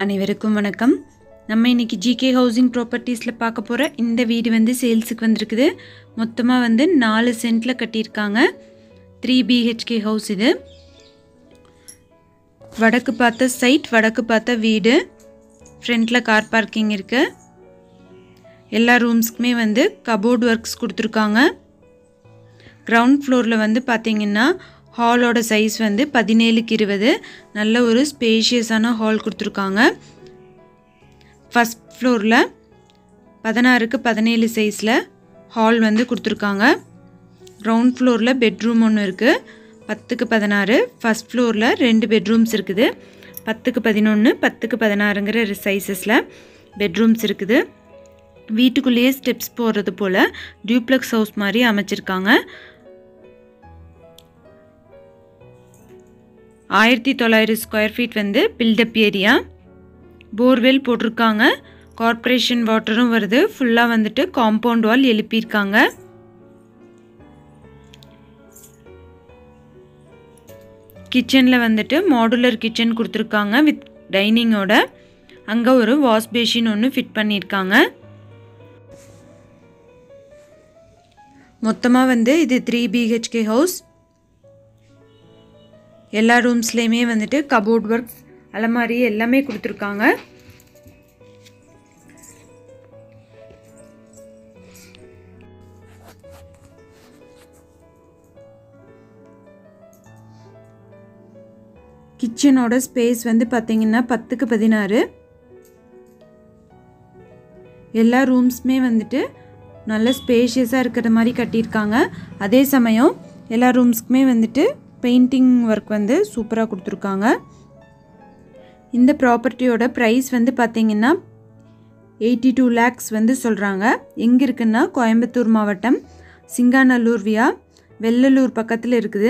அனைவருக்கும் வணக்கம் நம்ம இன்னைக்கு ஜிகே ஹவுசிங் ப்ராப்பர்ட்டிஸில் பார்க்க போகிற இந்த வீடு வந்து சேல்ஸுக்கு வந்திருக்குது மொத்தமாக வந்து நாலு சென்ட்டில் கட்டியிருக்காங்க த்ரீ பிஹெச்கே ஹவுஸ் இது வடக்கு பார்த்த சைட் வடக்கு பார்த்த வீடு ஃப்ரண்ட்டில் கார் பார்க்கிங் இருக்குது எல்லா ரூம்ஸ்க்குமே வந்து கபோர்ட் ஒர்க்ஸ் கொடுத்துருக்காங்க கிரவுண்ட் ஃப்ளோரில் வந்து பார்த்தீங்கன்னா ஹாலோட சைஸ் வந்து பதினேழுக்கு இருபது நல்ல ஒரு ஸ்பேஷியஸான ஹால் கொடுத்துருக்காங்க ஃபஸ்ட் ஃப்ளோரில் பதினாறுக்கு பதினேழு சைஸில் ஹால் வந்து கொடுத்துருக்காங்க கிரவுண்ட் ஃப்ளோரில் பெட்ரூம் ஒன்று இருக்குது பத்துக்கு பதினாறு ஃபஸ்ட் ஃப்ளோரில் ரெண்டு பெட்ரூம்ஸ் இருக்குது பத்துக்கு பதினொன்று பத்துக்கு பதினாறுங்கிற சைஸஸில் பெட்ரூம்ஸ் இருக்குது வீட்டுக்குள்ளேயே ஸ்டெப்ஸ் போகிறது போல் டியூப்ளக்ஸ் ஹவுஸ் மாதிரி அமைச்சிருக்காங்க ஆயிரத்தி தொள்ளாயிரம் ஸ்கொயர் ஃபீட் வந்து பில்டப் ஏரியா போர்வெல் போட்டிருக்காங்க கார்ப்பரேஷன் வாட்டரும் வருது ஃபுல்லாக வந்துட்டு காம்பவுண்ட் வால் எழுப்பியிருக்காங்க கிச்சனில் வந்துட்டு மாடுலர் கிச்சன் கொடுத்துருக்காங்க வித் டைனிங்கோட அங்கே ஒரு வாஷ் பேஷின் ஒன்று ஃபிட் பண்ணியிருக்காங்க மொத்தமாக வந்து இது த்ரீ பிஹெச்கே ஹவுஸ் எல்லா ரூம்ஸ்லேயுமே வந்துட்டு கபோர்ட் ஒர்க்ஸ் அலமாரி எல்லாமே கொடுத்துருக்காங்க கிச்சனோட ஸ்பேஸ் வந்து பார்த்தீங்கன்னா பத்துக்கு பதினாறு எல்லா ரூம்ஸுமே வந்துட்டு நல்ல ஸ்பேஷியஸாக இருக்கிற மாதிரி கட்டியிருக்காங்க அதே சமயம் எல்லா ரூம்ஸ்க்குமே வந்துட்டு பெயிண்டிங் ஒர்க் வந்து சூப்பராக கொடுத்துருக்காங்க இந்த ப்ராப்பர்ட்டியோட ப்ரைஸ் வந்து பார்த்திங்கன்னா எயிட்டி டூ லேக்ஸ் வந்து சொல்கிறாங்க எங்கே இருக்குன்னா கோயம்புத்தூர் மாவட்டம் சிங்காநல்லூர் வியா வெள்ளலூர் பக்கத்தில் இருக்குது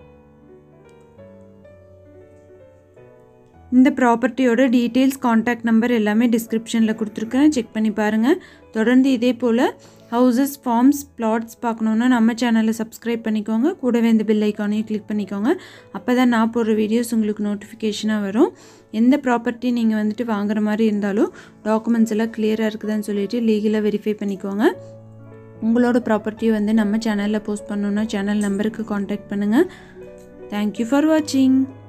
இந்த ப்ராப்பர்ட்டியோட டீட்டெயில்ஸ் காண்டாக்ட் நம்பர் எல்லாமே டிஸ்கிரிப்ஷனில் கொடுத்துருக்கேன் செக் பண்ணி பாருங்கள் தொடர்ந்து இதே போல் ஹவுசஸ் ஃபார்ம்ஸ் பிளாட்ஸ் பார்க்கணுன்னா நம்ம சேனலை சப்ஸ்கிரைப் பண்ணிக்கோங்க கூடவே இந்த பில் ஐக்கானையும் கிளிக் பண்ணிக்கோங்க அப்போ தான் நான் போடுற வீடியோஸ் உங்களுக்கு நோட்டிஃபிகேஷனாக வரும் எந்த ப்ராப்பர்ட்டி நீங்கள் வந்துட்டு வாங்குற மாதிரி இருந்தாலும் டாக்குமெண்ட்ஸ் எல்லாம் கிளியராக இருக்குதான்னு சொல்லிட்டு லீகலாக வெரிஃபை பண்ணிக்கோங்க உங்களோட ப்ராப்பர்ட்டியை வந்து நம்ம சேனலில் போஸ்ட் பண்ணணுன்னா சேனல் நம்பருக்கு காண்டாக்ட் பண்ணுங்கள் தேங்க்யூ ஃபார் வாட்சிங்